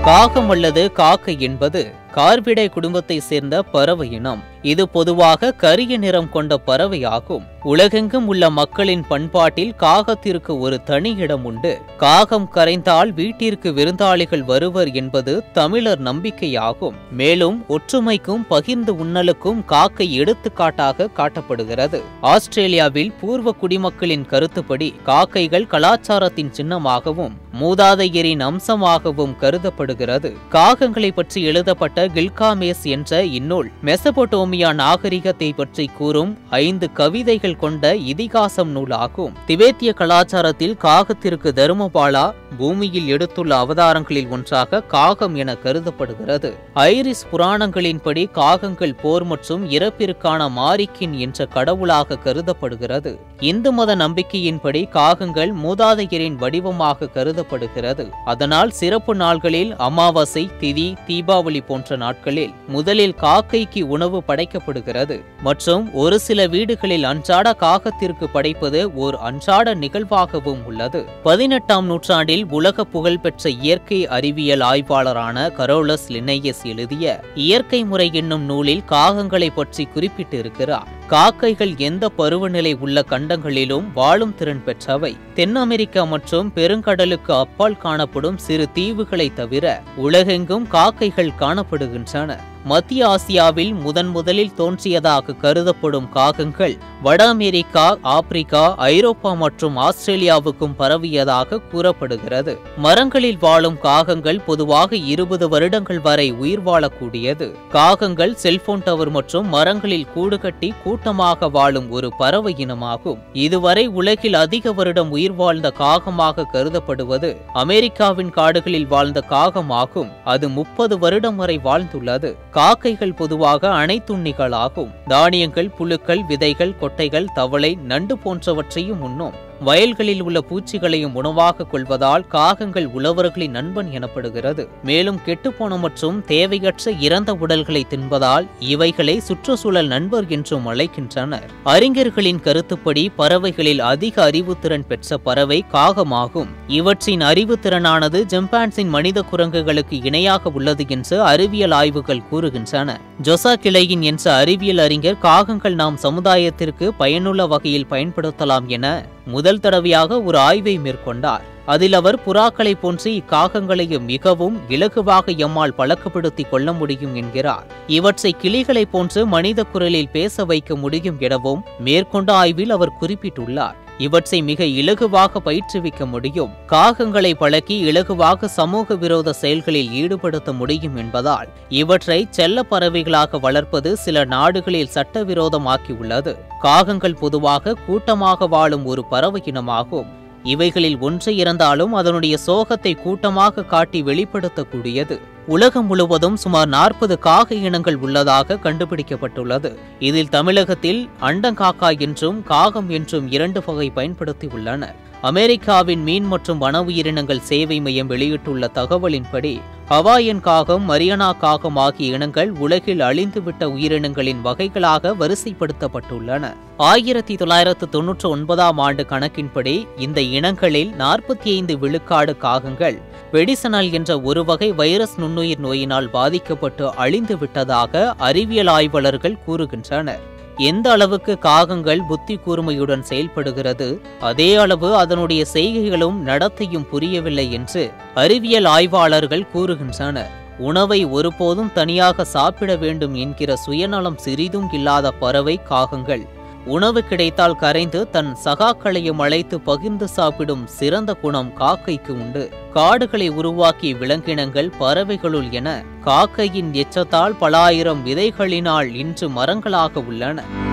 காகம் அல்லது காக்கை என்பது கார்விடை குடும்பத்தை சேர்ந்த பறவை இனம் இது பொதுவாக கரிய நிறம் கொண்ட பறவை ஆகும் உலகெங்கும் உள்ள மக்களின் பண்பாட்டில் காகத்திற்கு ஒரு தனி இடம் உண்டு காகம் கரைந்தால் வீட்டிற்கு விருந்தாளிகள் வருவர் என்பது தமிழர் நம்பிக்கையாகும் மேலும் ஒற்றுமைக்கும் பகிர்ந்து உண்ணலுக்கும் காக்கை எடுத்துக்காட்டாக காட்டப்படுகிறது ஆஸ்திரேலியாவில் பூர்வ குடிமக்களின் கருத்துப்படி காக்கைகள் கலாச்சாரத்தின் சின்னமாகவும் மூதாதையரின் அம்சமாகவும் கருதப்படுகிறது காகங்களை பற்றி எழுதப்பட்ட கில்காமேஸ் என்ற இந்நூல் மெசபொட்டோமியா நாகரிகத்தை பற்றி கூறும் ஐந்து கவிதைகள் கொண்ட இதிகாசம் நூலாகும் திபேத்திய கலாச்சாரத்தில் காகத்திற்கு தருமபாலா பூமியில் எடுத்துள்ள அவதாரங்களில் ஒன்றாக காகம் என கருதப்படுகிறது ஐரிஸ் புராணங்களின்படி காகங்கள் போர் மற்றும் இறப்பிற்கான மாரிக்கின் என்ற கடவுளாக கருதப்படுகிறது இந்து மத நம்பிக்கையின்படி காகங்கள் மூதாதையரின் வடிவமாக கருதப்படுகிறது அதனால் சிறப்பு நாள்களில் அமாவாசை திதி தீபாவளி போன்ற நாட்களில் முதலில் காக்கைக்கு உணவு படைக்கப்படுகிறது மற்றும் ஒரு சில வீடுகளில் அன்றாட காகத்திற்கு படைப்பது ஓர் அன்றாட நிகழ்வாகவும் உள்ளது பதினெட்டாம் நூற்றாண்டில் உலக புகழ்பெற்ற இயற்கை அறிவியல் ஆய்வாளரான கரோலஸ் லினையஸ் எழுதிய இயற்கை முறை என்னும் நூலில் காகங்களை பற்றி குறிப்பிட்டிருக்கிறார் காக்கைகள் எந்த பருவநிலை உள்ள கண்டங்களிலும் வாழும் திறன் பெற்றவை தென் அமெரிக்கா மற்றும் பெருங்கடலுக்கு அப்பால் காணப்படும் சிறு தீவுகளை தவிர உலகெங்கும் காக்கைகள் காணப்படுகின்றன மத்திய ஆசியாவில் முதன் முதலில் தோன்றியதாக கருதப்படும் காகங்கள் வட அமெரிக்கா ஆப்பிரிக்கா ஐரோப்பா மற்றும் ஆஸ்திரேலியாவுக்கும் பரவியதாக கூறப்படுகிறது மரங்களில் வாழும் காகங்கள் பொதுவாக இருபது வருடங்கள் வரை உயிர் வாழக்கூடியது காகங்கள் செல்போன் டவர் மற்றும் மரங்களில் கூடு கட்டி கூட்டமாக வாழும் ஒரு பறவை இனமாகும் இதுவரை உலகில் அதிக வருடம் உயிர் வாழ்ந்த காகமாக கருதப்படுவது அமெரிக்காவின் காடுகளில் வாழ்ந்த காகமாகும் அது முப்பது வருடம் வரை வாழ்ந்துள்ளது காக்கைகள் பொதுவாக அனைத்துண்ணிகளாகும் தானியங்கள் புழுக்கள் விதைகள் கொட்டைகள் தவளை நண்டு போன்றவற்றையும் உண்ணும் வயல்களில் உள்ள பூச்சிகளையும் உணவாக கொள்வதால் காகங்கள் உழவர்களின் நண்பன் எனப்படுகிறது மேலும் கெட்டுப்போன மற்றும் தேவையற்ற இறந்த உடல்களை தின்பதால் இவைகளை சுற்றுச்சூழல் நண்பர் என்றும் அழைக்கின்றனர் அறிஞர்களின் கருத்துப்படி பறவைகளில் அதிக அறிவுத்திறன் பெற்ற பறவை காகமாகும் இவற்றின் அறிவுத்திறனானது ஜிம்பான்சின் மனித குரங்குகளுக்கு இணையாக உள்ளது என்று அறிவியல் ஆய்வுகள் கூறுகின்றன ஜொசா கிளையின் என்ற அறிவியல் அறிஞர் காகங்கள் நாம் சமுதாயத்திற்கு பயனுள்ள வகையில் பயன்படுத்தலாம் என முதல் தடவையாக ஒரு ஆய்வை மேற்கொண்டார் அதில் அவர் புறாக்களை போன்று இக்காகங்களையும் மிகவும் இலகுவாக எம்மால் பழக்கப்படுத்தி கொள்ள முடியும் என்கிறார் இவற்றை கிளிகளைப் போன்று மனித குரலில் பேச வைக்க முடியும் எனவும் மேற்கொண்ட ஆய்வில் அவர் குறிப்பிட்டுள்ளார் இவற்றை மிக இலகுவாக பயிற்றுவிக்க முடியும் காகங்களை பழக்கி இலகுவாக சமூக விரோத செயல்களில் ஈடுபடுத்த முடியும் என்பதால் இவற்றை செல்ல பறவைகளாக வளர்ப்பது சில நாடுகளில் சட்டவிரோதமாக்கியுள்ளது காகங்கள் பொதுவாக கூட்டமாக வாழும் ஒரு பறவை இனமாகும் இவைகளில் ஒன்று இறந்தாலும் அதனுடைய சோகத்தை கூட்டமாக காட்டி வெளிப்படுத்தக்கூடியது உலகம் முழுவதும் சுமார் நாற்பது காக இனங்கள் உள்ளதாக கண்டுபிடிக்கப்பட்டுள்ளது இதில் தமிழகத்தில் அண்டங்காக்கா என்றும் காகம் என்றும் இரண்டு வகை பயன்படுத்தி உள்ளனர் அமெரிக்காவின் மீன் மற்றும் வன உயிரினங்கள் சேவை மையம் வெளியிட்டுள்ள தகவலின்படி ஹவாயன் காகம் மரியனா காகம் ஆகிய இனங்கள் உலகில் அழிந்துவிட்ட உயிரினங்களின் வகைகளாக வரிசைப்படுத்தப்பட்டுள்ளன ஆயிரத்தி தொள்ளாயிரத்து தொன்னூற்று ஒன்பதாம் ஆண்டு கணக்கின்படி இந்த இனங்களில் நாற்பத்தி ஐந்து விழுக்காடு காகங்கள் வெடிசனல் என்ற ஒரு வகை வைரஸ் நுண்ணுயிர் நோயினால் பாதிக்கப்பட்டு அழிந்து விட்டதாக அறிவியல் ஆய்வாளர்கள் கூறுகின்றனர் எந்த அளவுக்கு காகங்கள் புத்தி கூர்மையுடன் செயல்படுகிறது அதே அளவு அதனுடைய செய்கைகளும் நடத்தையும் புரியவில்லை என்று அறிவியல் ஆய்வாளர்கள் கூறுகின்றனர் உணவை ஒருபோதும் தனியாக சாப்பிட வேண்டும் என்கிற சுயநலம் சிறிதும் இல்லாத பறவை காகங்கள் உணவு கிடைத்தால் கரைந்து தன் சகாக்களையும் அழைத்து பகிர்ந்து சாப்பிடும் சிறந்த குணம் காக்கைக்கு உண்டு காடுகளை உருவாக்கிய விலங்கினங்கள் பறவைகளுள் என காக்கையின் எச்சத்தால் பல ஆயிரம் விதைகளினால் இன்று மரங்களாக உள்ளன